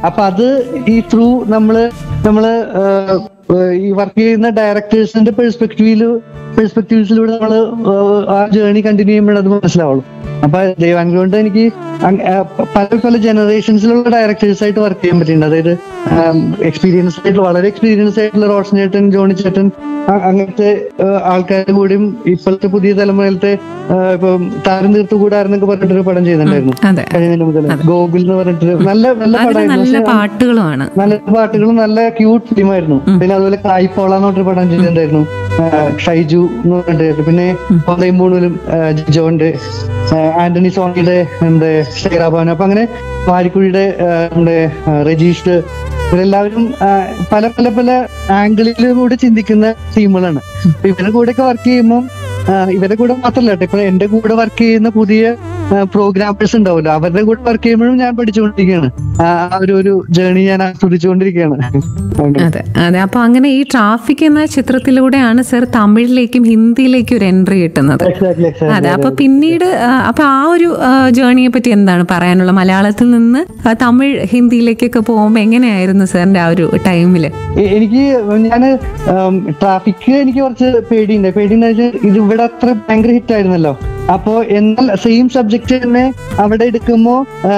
അപ്പൊ അത് ഈ ത്രൂ നമ്മള് നമ്മള് ഏഹ്, ഏഹ്, ഈ വർക്ക് ചെയ്യുന്ന ഡയറക്ടേഴ്സിന്റെ പെർസ്പെക്റ്റീവില് പെർസ്പെക്റ്റീവ്സിലൂടെ നമ്മള് ഏഹ്, ആ ജേർണി കണ്ടിന്യൂ ചെയ്യുമ്പോഴേ അത് മനസ്സിലാവുള്ളൂ അപ്പൊ ദൈവാനുഗ്രഹം കൊണ്ട് എനിക്ക് അങ്- ആ, പ- പല പല ജനറേഷൻസിലുള്ള ഡയറക്ടേഴ്സ് ആയിട്ട് വർക്ക് ചെയ്യാൻ പറ്റിയിട്ടുണ്ട് അതായത് എക്സ്പീരിയൻസ് ആയിട്ടുള്ള വളരെ എക്സ്പീരിയൻസ് ആയിട്ടുള്ള റോഷൻ ചേട്ടൻ ജോണി ചേട്ടൻ അ- അങ്ങനത്തെ ആൾക്കാരുടെ കൂടെയും ഇപ്പോഴത്തെ പുതിയ തലമുറയിലത്തെ ആ, ഇപ്പം താരം തീർത്തു കൂടാരെന്നൊക്കെ പറഞ്ഞിട്ടൊരു പടം ചെയ്യുന്നുണ്ടായിരുന്നു അതെ കഴിഞ്ഞ മുതൽ ഗോകുൽ എന്ന് പറഞ്ഞിട്ട് നല്ല നല്ല അതിന് പടമായിരുന്നു നല്ല പക്ഷെ പാട്ടുകളുമാണ് നല്ല പാട്ടുകളും നല്ല ക്യൂട്ട് ഫിലിമായിരുന്നു പിന്നെ അതുപോലെ കായ്പോള എന്ന് പറഞ്ഞൊരു പടം ചെയ്തിട്ടുണ്ടായിരുന്നു ആ, ഷൈജു എന്ന് പറഞ്ഞിട്ട് പിന്നെ പൊന്തയും പൂണൂലും ജിജോന്റെ ആ, ആന്റണി സ്വാമിയുടെ എന്താ ഷെയറാഭാൻ അപ്പൊ അങ്ങനെ വാരിക്കുഴിയുടെ ആ, നമ്മുടെ ആ, രജീഷ് ഇവരെല്ലാവരും ആ, പല പല പല ആംഗിളിലൂടെ ചിന്തിക്കുന്ന ടീമുകളാണ് അപ്പൊ ഇവരുടെ കൂടെ ഒക്കെ വർക്ക് ചെയ്യുമ്പോൾ ഇവരുടെ കൂടെ മാത്രമല്ല കേട്ടോ ഇപ്പൊ എന്റെ കൂടെ വർക്ക് ചെയ്യുന്ന പുതിയ പ്രോഗ്രാമേഴ്സ് ഉണ്ടാവുമല്ലോ അവരുടെ കൂടെ വർക്ക് ചെയ്യുമ്പോഴും ഞാൻ പഠിച്ചുകൊണ്ടിരിക്കുകയാണ് ആ ആ ഒരു ഒരു ജേണി ഞാൻ ആസ്വദിച്ചുകൊണ്ടിരിക്കുകയാണ് അങ്ങനെ. അതെ അതെ അപ്പൊ അങ്ങനെ ഈ ട്രാഫിക് എന്ന ചിത്രത്തിലൂടെയാണ് സർ തമിഴിലേക്കും ഹിന്ദിയിലേക്കും ഒരു എൻട്രി കിട്ടുന്നത് Exactly, exactly. അതെ അപ്പൊ പിന്നീട് ആ, അപ്പൊ ആ ഒരു ജേണിയെ പറ്റി എന്താണ് പറയാനുള്ള മലയാളത്തിൽ നിന്ന് ആ, തമിഴ് ഹിന്ദിയിലേക്കൊക്കെ പോകുമ്പോൾ എങ്ങനെയായിരുന്നു സാറിന്റെ ആ ഒരു ടൈമില് എ- എനിക്ക് ഞാന് ട്രാഫിക് എനിക്ക് കുറച്ച് പേടിയുണ്ട് പേടിയെന്ന് വെച്ചാൽ ഇത് ഇവിടെ അത്ര ഭയങ്കര ഹിറ്റ് ആയിരുന്നല്ലോ അപ്പോ എന്നാൽ സെയിം സബ്ജക്ട് തന്നെ അവിടെ എടുക്കുമ്പോ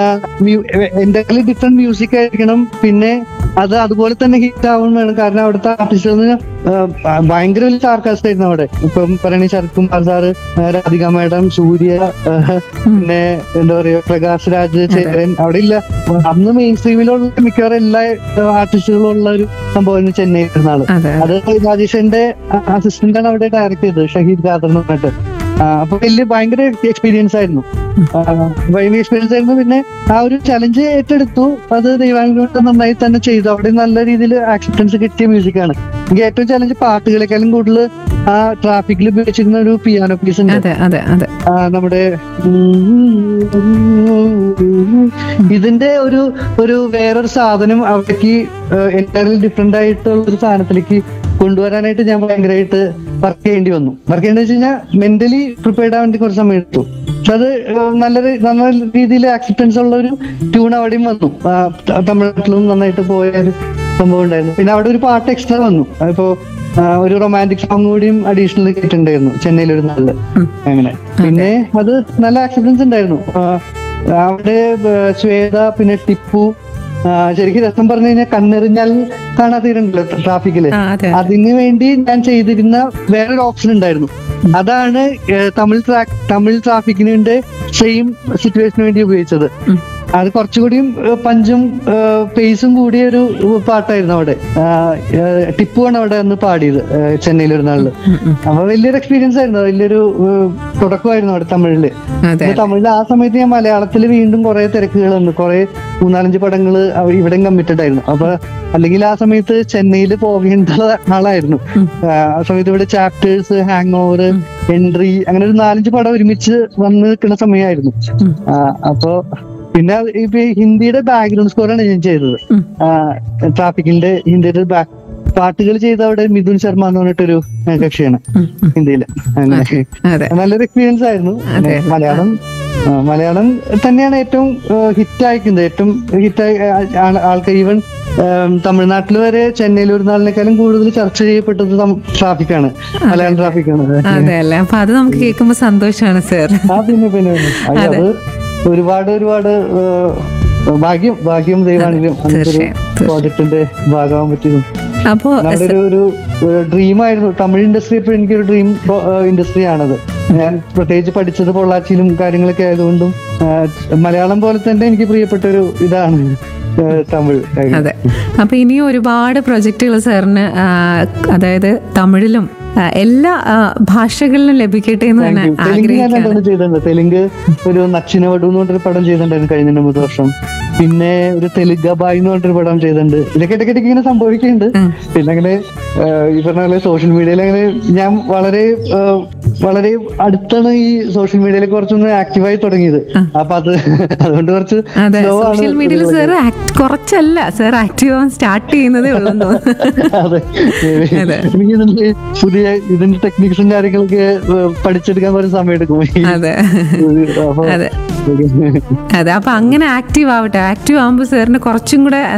എന്റെ ഡിഫറെന്റ് മ്യൂസിക് ആയിരിക്കണം പിന്നെ അത് അതുപോലെ തന്നെ ഹിറ്റ് ആവും വേണം കാരണം അവിടുത്തെ ആർട്ടിസ്റ്റ് ഭയങ്കര വലിയ സ്റ്റാർകാസ്റ്റ് ആയിരുന്നു അവിടെ ഇപ്പം പറയണ ശരത് കുമാർ സാറ് ആ, രാധിക മാഡം സൂര്യ ആ, പിന്നെ എന്താ പറയാ പ്രകാശ് രാജ് ചേരൻ അവിടെ ഇല്ല അന്ന് മെയിൻ സ്ട്രീമിലുള്ള മിക്കവാറും എല്ലാ ആർട്ടിസ്റ്റുകളും ഉള്ള ഒരു സംഭവം ചെന്നൈയിൽ ആള് അതെ അത് രാജേഷിന്റെ അസിസ്റ്റന്റ് ആണ് അവിടെ ഡയറക്ട് ചെയ്തത് ഷഹീദ് ഖാദർ എന്ന് പറഞ്ഞിട്ട് ആ, അപ്പൊ വലിയ ഭയങ്കര എക്സ്പീരിയൻസ് ആയിരുന്നു ആ, ഭയങ്കര എക്സ്പീരിയൻസ് ആയിരുന്നു പിന്നെ ആ ഒരു ചലഞ്ച് ഏറ്റെടുത്തു അത് ദൈവാനുഗ്രഹം നന്നായി തന്നെ ചെയ്തു അവിടെ നല്ല രീതിയിൽ ആക്സെപ്റ്റൻസ് കിട്ടിയ മ്യൂസിക്കാണ് എനിക്ക് ഏറ്റവും ചലഞ്ച് പാട്ടുകളെക്കാളും കൂടുതൽ ആ ട്രാഫിക്കിൽ ഉപയോഗിച്ചിരുന്ന ഒരു പിയാനോ പീസ് ഉണ്ട് അതെ അതെ അതെ ആ, നമ്മുടെ ഇതിന്റെ ഒരു ഒരു വേറൊരു സാധനം അവിടേക്ക് എൻറ്റയർലി ഡിഫറെന്റ് ആയിട്ടുള്ള ഒരു സാധനത്തിലേക്ക് കൊണ്ടുവരാനായിട്ട് ഞാൻ ഭയങ്കരമായിട്ട് വർക്ക് ചെയ്യേണ്ടി വന്നു വർക്ക് ചെയ്യേണ്ടി വെച്ച് കഴിഞ്ഞാൽ മെന്റലി പ്രിപ്പയർഡ് ആവാൻ വേണ്ടി കുറച്ച് സമയം എടുത്തു പക്ഷെ അത് ഏഹ്, നല്ല രീ- നല്ല രീതിയിൽ ആക്സെപ്റ്റൻസ് ഉള്ള ഒരു ട്യൂൺ അവിടെയും വന്നു ആ, ത- തമിഴ്നാട്ടിലും നന്നായിട്ട് പോയ ഒരു സംഭവം ഉണ്ടായിരുന്നു പിന്നെ അവിടെ ഒരു പാട്ട് എക്സ്ട്രാ വന്നു അതിപ്പോ ആ, ഒരു റൊമാൻറ്റിക് സോങ് കൂടിയും അഡീഷണൽ കേട്ടിട്ടുണ്ടായിരുന്നു ചെന്നൈയിൽ ഒരു നല്ല അങ്ങനെ പിന്നെ അത് നല്ല ആക്സെപ്റ്റൻസ് ഉണ്ടായിരുന്നു ആ, അവിടെ ആ, ശ്വേത പിന്നെ ടിപ്പു ആ, ശരിക്കും രസം പറഞ്ഞു കഴിഞ്ഞാൽ കണ്ണെറിഞ്ഞാൽ കാണാത്തീരുണ്ടല്ലോ ട്രാഫിക്കില് ആ, അതെ അതിന് വേണ്ടി ഞാൻ ചെയ്തിരുന്ന വേറൊരു ഓപ്ഷൻ ഉണ്ടായിരുന്നു അതാണ് ഏഹ്, തമിഴ് ട്രാക്ക് തമിഴ് ട്രാഫിക്കിന് വേണ്ടി സെയിം സിറ്റുവേഷന് വേണ്ടി ഉപയോഗിച്ചത് ഉം. അത് കുറച്ചുകൂടിയും ഏഹ്, പഞ്ചും ഏഹ്, പേസും കൂടിയ ഒരു പാട്ടായിരുന്നു അവിടെ ആഹ്, ഏഹ്, ടിപ്പു ആണ് അവിടെ അന്ന് പാടിയത് ഏഹ്, ചെന്നൈയിൽ ഒരു നാളില് ഉം, ഉം. അപ്പൊ വലിയൊരു എക്സ്പീരിയൻസ് ആയിരുന്നു വലിയൊരു ഏഹ്, തുടക്കമായിരുന്നു അവിടെ തമിഴില് അതെ പിന്നെ തമിഴിൽ ആ സമയത്ത് ഞാൻ മലയാളത്തിൽ വീണ്ടും കുറെ തിരക്കുകൾ വന്നു കുറെ മൂന്നാലഞ്ച് പടങ്ങള് അവ- ഇവിടെയും കമ്മിറ്റഡ് ആയിരുന്നു അപ്പൊ അല്ലെങ്കിൽ ആ സമയത്ത് ചെന്നൈയിൽ പോകേണ്ട ആളായിരുന്നു ഉം. ആ ആ സമയത്ത് ഇവിടെ ചാപ്റ്റേഴ്സ് ഹാങ് ഓവർ എൻട്രി അങ്ങനെ ഒരു നാലഞ്ച് പടം ഒരുമിച്ച് വന്ന് നിൽക്കുന്ന സമയമായിരുന്നു ഉം. ആ, അപ്പൊ പിന്നെ അത് ഇപ്പൊ ഈ ഹിന്ദിയുടെ ബാക്ക്ഗ്രൗണ്ട് സ്കോറാണ് ഞാൻ ചെയ്തത് ഉം. ട്രാഫിക്കിന്റെ ഹിന്ദിയുടെ ബാക്ക് പാട്ടുകൾ ചെയ്ത അവിടെ മിഥുൻ ശർമ്മ എന്ന് പറഞ്ഞിട്ടൊരു ആ, കക്ഷിയാണ് ഉം, ഉം. ഹിന്ദിയില് അങ്ങനെ അതെ നല്ലൊരു എക്സ്പീരിയൻസ് ആയിരുന്നു അതെ. മലയാളം ആ, മലയാളം തന്നെയാണ് ഏറ്റവും ഹിറ്റ് അയക്കുന്നത് ഏറ്റവും ഹിറ്റ് ആൾക്കാർ ഈവൻ തമിഴ്നാട്ടിൽ വരെ ചെന്നൈയിൽ ഒരു നാളിനേക്കാളും കൂടുതൽ ചർച്ച ചെയ്യപ്പെട്ടത് ട്രാഫിക്കാണ് മലയാളം ട്രാഫിക്കാണ് അതെ അല്ലേ അപ്പൊ അത് നമുക്ക് കേൾക്കുമ്പോ സന്തോഷമാണ് സാർ ആ പിന്നെ പിന്നെ പിന്നെ. അയ്യോ, അത് ഒരുപാട് ഒരുപാട് ആ, ഭാഗ്യം ഭാഗ്യം ദൈവാണെങ്കിലും അങ്ങനത്തെ ഒരു തീർച്ചയായും, തീർച്ചയായും. പ്രോജക്ടിന്റെ ഭാഗമാകാൻ പറ്റിയതും അപ്പോ നമ്മുടെ ഒരു ഒരു ഡ്രീം ആയിരുന്നു തമിഴ് ഇൻഡസ്ട്രി ഇപ്പോൾ എനിക്കൊരു ഡ്രീം ഇൻഡസ്ട്രി ആണത് ഞാൻ പ്രത്യേകിച്ച് പഠിച്ചത് പൊള്ളാച്ചിയിലും കാര്യങ്ങളൊക്കെ ആയതുകൊണ്ടും ആ, മലയാളം പോലെ തന്നെ എനിക്ക് പ്രിയപ്പെട്ട ഒരു ഇതാണ് ആ, തമിഴ് അതെ അപ്പൊ ഇനിയും ഒരുപാട് പ്രൊജക്റ്റുകൾ സാറിന് ആ, അതായത് തമിഴിലും ആ, എല്ലാ ആ, ഭാഷകളിലും ലഭിക്കട്ടെ എന്ന് തന്നെ തെലുങ്ക് ഞാൻ ആഗ്രഹിക്കുകയാണ് രണ്ടെണ്ണം ചെയ്തിട്ടുണ്ട് തെലുങ്ക് ഒരു നച്ചിനവടു എന്ന് പറഞ്ഞൊരു പടം ചെയ്തിട്ടുണ്ടായിരുന്നു കഴിഞ്ഞ മുപ്പത് വർഷം പിന്നെ ഒരു തെലുങ്ക ബായ് എന്ന് പറഞ്ഞൊരു പടം ചെയ്തിട്ടുണ്ട് ഇതൊക്കെ ഇടയ്ക്കിടയ്ക്ക് ഇങ്ങനെ സംഭവിക്കുന്നുണ്ട് ഉം. പിന്നെ അങ്ങനെ ആഹ്, ഈ പറഞ്ഞ പോലെ സോഷ്യൽ മീഡിയയിൽ അങ്ങനെ ഞാൻ വളരെ ആഹ്, വളരെ അടുത്താണ് ഈ സോഷ്യൽ മീഡിയയിൽ കുറച്ചൊന്ന് ആക്റ്റീവായി തുടങ്ങിയത് അപ്പൊ അത് അതുകൊണ്ട് കുറച്ച് അതെ slow ആണ് സോഷ്യൽ മീഡിയയിൽ സാർ കുറച്ചല്ല സാർ ആക്റ്റീവ് ആവാൻ സ്റ്റാർട്ട് ചെയ്യുന്നതേ ഉള്ളെന്ന് തോന്നുന്നു അതെ അതെ. എനിക്ക് ഇതിന്റെ പുതിയ ഇതിന്റെ ടെക്നിക്സും കാര്യങ്ങളൊക്കെ ആഹ്, പഠിച്ചെടുക്കാൻ കുറച്ച് സമയം എടുക്കും അതെ അപ്പൊ അതെ അതെ അപ്പൊ അങ്ങനെ ആക്റ്റീവ് ആവട്ടെ ആക്റ്റീവ് ആകുമ്പോൾ സാറിന് കുറച്ചും കൂടെ